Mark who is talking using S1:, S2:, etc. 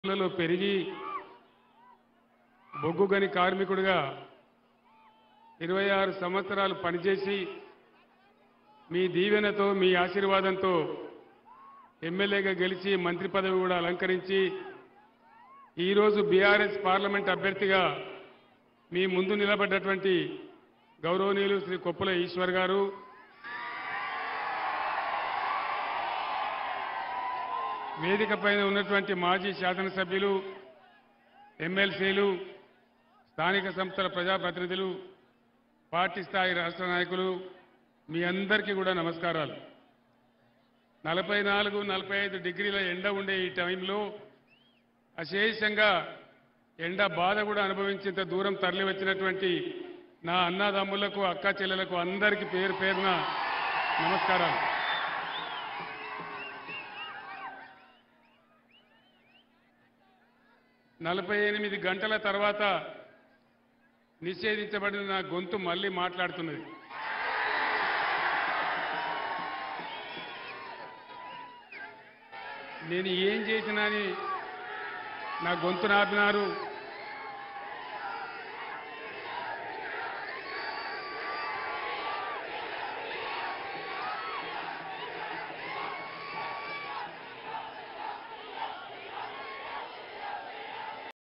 S1: లలో పెరిగి బొగ్గుగని కార్మికుడిగా ఇరవై ఆరు సంవత్సరాలు పనిచేసి మీ దీవెనతో మీ ఆశీర్వాదంతో ఎమ్మెల్యేగా గెలిచి మంత్రి పదవి కూడా అలంకరించి ఈరోజు బీఆర్ఎస్ పార్లమెంట్ అభ్యర్థిగా మీ ముందు నిలబడ్డటువంటి గౌరవనీయులు శ్రీ కొప్పుల ఈశ్వర్ గారు వేదిక పైన ఉన్నటువంటి మాజీ శాసనసభ్యులు ఎమ్మెల్సీలు స్థానిక సంస్థల ప్రజాప్రతినిధులు పార్టీ స్థాయి రాష్ట్ర నాయకులు మీ అందరికీ కూడా నమస్కారాలు నలభై నాలుగు నలభై ఐదు డిగ్రీల ఎండ ఉండే ఈ టైంలో అశేషంగా ఎండ బాధ కూడా అనుభవించేంత దూరం తరలి వచ్చినటువంటి నా అన్నదమ్ములకు అక్క చెల్లెలకు అందరికీ పేరు పేరున నమస్కారాలు నలభై ఎనిమిది గంటల తర్వాత నిషేధించబడిన నా గొంతు మళ్ళీ మాట్లాడుతున్నది నేను ఏం చేసినా అని నా గొంతు నాపినారు